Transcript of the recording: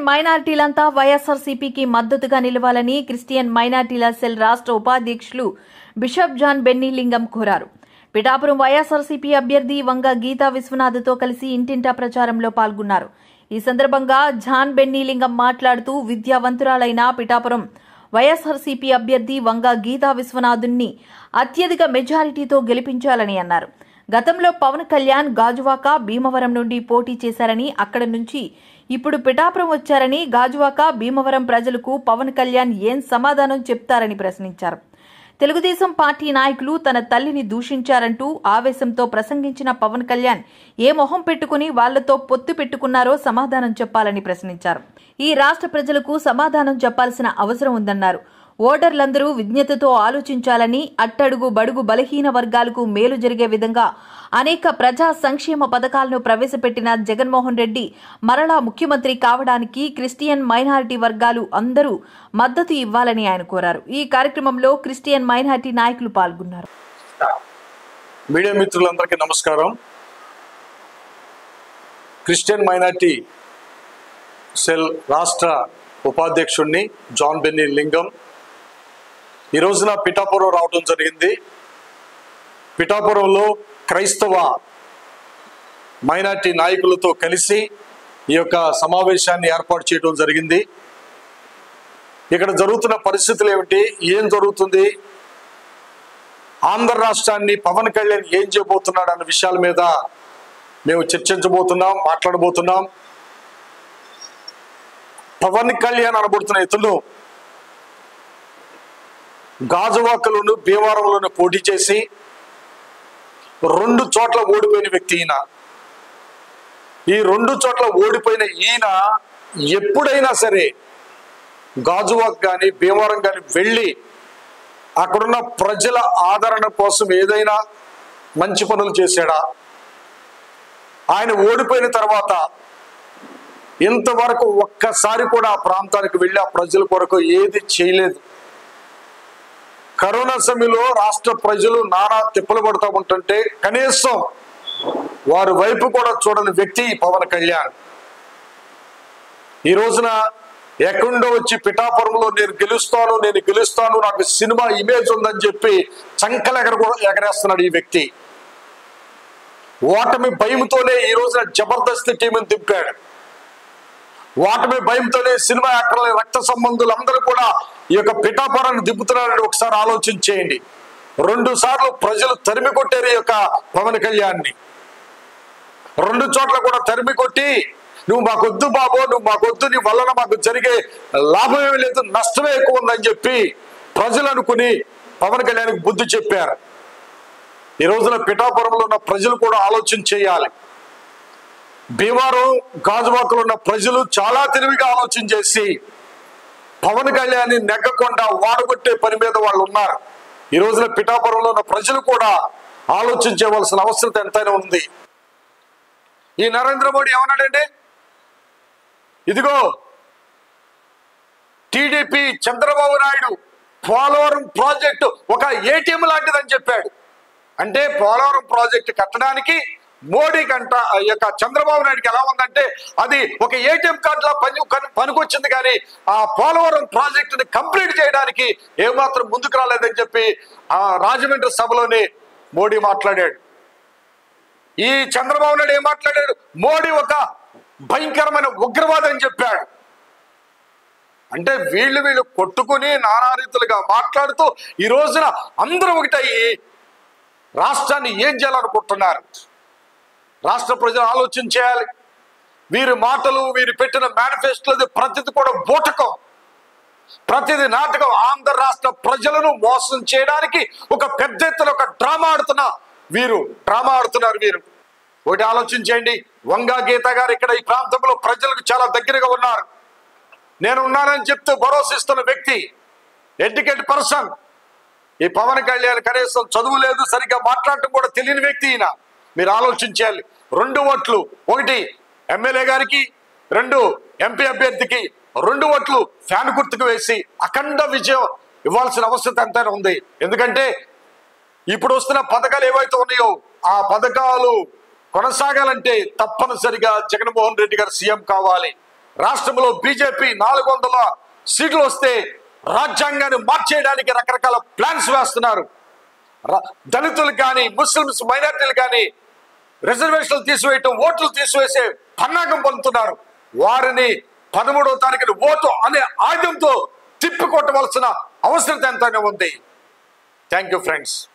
మైనారిటీలంతా వైఎస్ఆర్సీపీకి మద్దతుగా నిలవాలని క్రిస్టియన్ మైనారిటీల సెల్ రాష్ట్ర ఉపాధ్యక్షులు బిషప్ జాన్ బెన్నీలింగం కోరారు పిఠాపురం వైఎస్ఆర్సీపీ అభ్యర్థి వంగ గీతా విశ్వనాథ్తో కలిసి ఇంటింటా ప్రచారంలో పాల్గొన్నారు ఈ సందర్భంగా జాన్ బెన్నీలింగం మాట్లాడుతూ విద్యావంతురాలైన పిఠాపురం వైఎస్ఆర్సీపీ అభ్యర్థి వంగ గీతా విశ్వనాథున్ని అత్యధిక మెజారిటీతో గెలిపించాలని అన్నారు గతంలో పవన్ కళ్యాణ్ గాజువాక భీమవరం నుండి పోటీ చేశారని అక్కడి నుంచి ఇప్పుడు పిఠాపురం వచ్చారని గాజువాక భీమవరం ప్రజలకు పవన్ కళ్యాణ్ ఏం సమాధానం చెప్తారని ప్రశ్నించారు తెలుగుదేశం పార్టీ నాయకులు తన తల్లిని దూషించారంటూ ఆవేశంతో ప్రసంగించిన పవన్ కళ్యాణ్ ఏ మొహం పెట్టుకుని వాళ్లతో పొత్తు పెట్టుకున్నారో సమాధానం చెప్పాలని ప్రశ్నించారు ఈ రాష్ట్ర ప్రజలకు సమాధానం చెప్పాల్సిన అవసరం ఉందన్నారు ఓటర్లందరూ విజ్ఞతతో ఆలోచించాలని అట్టడుగు బడుగు బలహీన వర్గాలకు మేలు జరిగే విధంగా అనేక ప్రజా సంక్షేమ పథకాలను ప్రవేశపెట్టిన జగన్మోహన్ రెడ్డి మరలా ముఖ్యమంత్రి కావడానికి క్రిస్టియన్ మైనారిటీ వర్గాలు అందరూ మద్దతు ఇవ్వాలని ఆయన కోరారు ఈ కార్యక్రమంలో క్రిస్టియన్ మైనారిటీ నాయకులు పాల్గొన్నారు మీడియా మిత్రులందరికీ నమస్కారం క్రిస్టియన్ మైనార్టీ సెల్ రాష్ట్ర ఉపాధ్యక్షుడిని జాన్ బెన్నీ లింగం ఈ రోజున పిఠాపురం రావడం జరిగింది పిఠాపురంలో క్రైస్తవ మైనార్టీ నాయకులతో కలిసి ఈ యొక్క సమావేశాన్ని ఏర్పాటు చేయడం జరిగింది ఇక్కడ జరుగుతున్న పరిస్థితులు ఏమిటి ఏం జరుగుతుంది ఆంధ్ర రాష్ట్రాన్ని పవన్ కళ్యాణ్ ఏం చేయబోతున్నాడు అన్న విషయాల మీద మేము చర్చించబోతున్నాం మాట్లాడబోతున్నాం పవన్ కళ్యాణ్ అనబడుతున్న ఇతను గాజువాకలోను భీమవరంలోను పోటీ చేసి రెండు చోట్ల ఓడిపోయిన వ్యక్తి ఈయన ఈ రెండు చోట్ల ఓడిపోయిన ఈయన ఎప్పుడైనా సరే గాజువాక్ కానీ భీమవరం కానీ వెళ్ళి అక్కడున్న ప్రజల ఆదరణ కోసం ఏదైనా మంచి పనులు చేశాడా ఆయన ఓడిపోయిన తర్వాత ఇంతవరకు ఒక్కసారి కూడా ఆ ప్రాంతానికి వెళ్ళి ఆ ప్రజల కొరకు ఏది చేయలేదు కరోనా సమయంలో రాష్ట్ర ప్రజలు నానా తిప్పలు పడుతూ ఉంటుంటే కనీసం వారి వైపు కూడా చూడని వ్యక్తి ఈ పవన్ కళ్యాణ్ ఈ రోజున ఎక్కడో వచ్చి పిఠాపురంలో నేను గెలుస్తాను నేను గెలుస్తాను నాకు సినిమా ఇమేజ్ ఉందని చెప్పి చంకలు ఎగర ఎగరేస్తున్నాడు ఈ వ్యక్తి ఓటమి భయంతోనే ఈ రోజున జబర్దస్త్ టీంని దింపాడు ఓటమి భయంతోనే సినిమా యాక్టర్ల రక్త సంబంధులు అందరూ కూడా ఈ యొక్క పిఠాపురాన్ని దింపుతున్నారని ఒకసారి ఆలోచన చేయండి రెండు సార్లు ప్రజలు తరిమి కొట్టారు ఈ యొక్క పవన్ కళ్యాణ్ని రెండు చోట్ల కూడా తరిమి కొట్టి నువ్వు మాకొద్దు బాబు నువ్వు మాకొద్దు నీ వలన మాకు జరిగే లాభమే లేదు నష్టమే ఎక్కువ ఉందని చెప్పి ప్రజలు అనుకుని పవన్ కళ్యాణ్కి బుద్ధి చెప్పారు ఈ రోజున పిఠాపురంలో ఉన్న ప్రజలు కూడా ఆలోచన చేయాలి భీమారం గాజువాకలో ఉన్న ప్రజలు చాలా తెలివిగా ఆలోచన చేసి పవన్ కళ్యాణ్ నెగ్గకుండా వాడగొట్టే పని మీద వాళ్ళు ఉన్నారు ఈ రోజున పిఠాపురంలో ఉన్న ప్రజలు కూడా ఆలోచించవలసిన అవసరం ఎంతైనా ఉంది ఈ నరేంద్ర మోడీ ఏమన్నాడండి ఇదిగో టీడీపీ చంద్రబాబు నాయుడు పోలవరం ప్రాజెక్టు ఒక ఏటీఎం లాంటిదని చెప్పాడు అంటే పోలవరం ప్రాజెక్టు కట్టడానికి మోడీ కంట ఆ యొక్క చంద్రబాబు నాయుడుకి ఎలా ఉందంటే అది ఒక ఏటీఎం కార్డులా పని కన్- పనికొచ్చింది కానీ ఆ పోలవరం ప్రాజెక్టుని కంప్లీట్ చేయడానికి ఏమాత్రం ముందుకు రాలేదని చెప్పి ఆ రాజమండ్రి సభలోనే మోడీ మాట్లాడాడు ఈ చంద్రబాబు నాయుడు ఏం మాట్లాడాడు మోడీ ఒక భయంకరమైన ఉగ్రవాది అని చెప్పాడు అంటే వీళ్ళు వీళ్ళు కొట్టుకుని నానా రీతులుగా మాట్లాడుతూ ఈ రోజున అందరూ ఒకటయ్యి రాష్ట్రాన్ని ఏం చేయాలనుకుంటున్నారు రాష్ట్ర ప్రజలు ఆలోచన చేయాలి వీరి మాటలు వీరు పెట్టిన మేనిఫెస్టోది ప్రతిది కూడా బూటకం ప్రతిది నాటకం ఆంధ్ర రాష్ట్ర ప్రజలను మోసం చేయడానికి ఒక పెద్ద ఎత్తున ఒక డ్రామా ఆడుతున్న వీరు డ్రామా ఆడుతున్నారు వీరు ఒకటి ఆలోచన చేయండి వంగా గీత గారు ఇక్కడ ఈ ప్రాంతంలో ప్రజలకు చాలా దగ్గరగా ఉన్నారు నేను ఉన్నానని చెప్తూ భరోసా ఇస్తున్న వ్యక్తి ఎడ్యుకేట్ పర్సన్ ఈ పవన్ కళ్యాణ్ కనీసం చదువు లేదు సరిగ్గా మాట్లాడటం కూడా తెలియని వ్యక్తి ఈయన మీరు ఆలోచించాలి రెండు ఓట్లు ఒకటి ఎమ్మెల్యే గారికి రెండు ఎంపీ అభ్యర్థికి రెండు ఓట్లు ఫ్యాన్ గుర్తుకు వేసి అఖండ విజయం ఇవ్వాల్సిన అవసరం ఎంతైనా ఉంది ఎందుకంటే ఇప్పుడు వస్తున్న పథకాలు ఏవైతే ఉన్నాయో ఆ పథకాలు కొనసాగాలంటే తప్పనిసరిగా జగన్మోహన్ రెడ్డి గారు సీఎం కావాలి రాష్ట్రంలో బీజేపీ నాలుగు వందల సీట్లు వస్తే రాజ్యాంగాన్ని మార్చేయడానికి రకరకాల ప్లాన్స్ వేస్తున్నారు ర- దళితులు కానీ ముస్లిమ్స్ మైనార్టీలు కానీ రిజర్వేషన్లు తీసివేయటం ఓట్లు తీసివేసే పన్నాగం పొందుతున్నారు వారిని పదమూడవ తారీఖున ఓటు అనే ఆయుధంతో తిప్పికొట్టవలసిన అవసరం ఎంతైనా ఉంది థ్యాంక్ యూ ఫ్రెండ్స్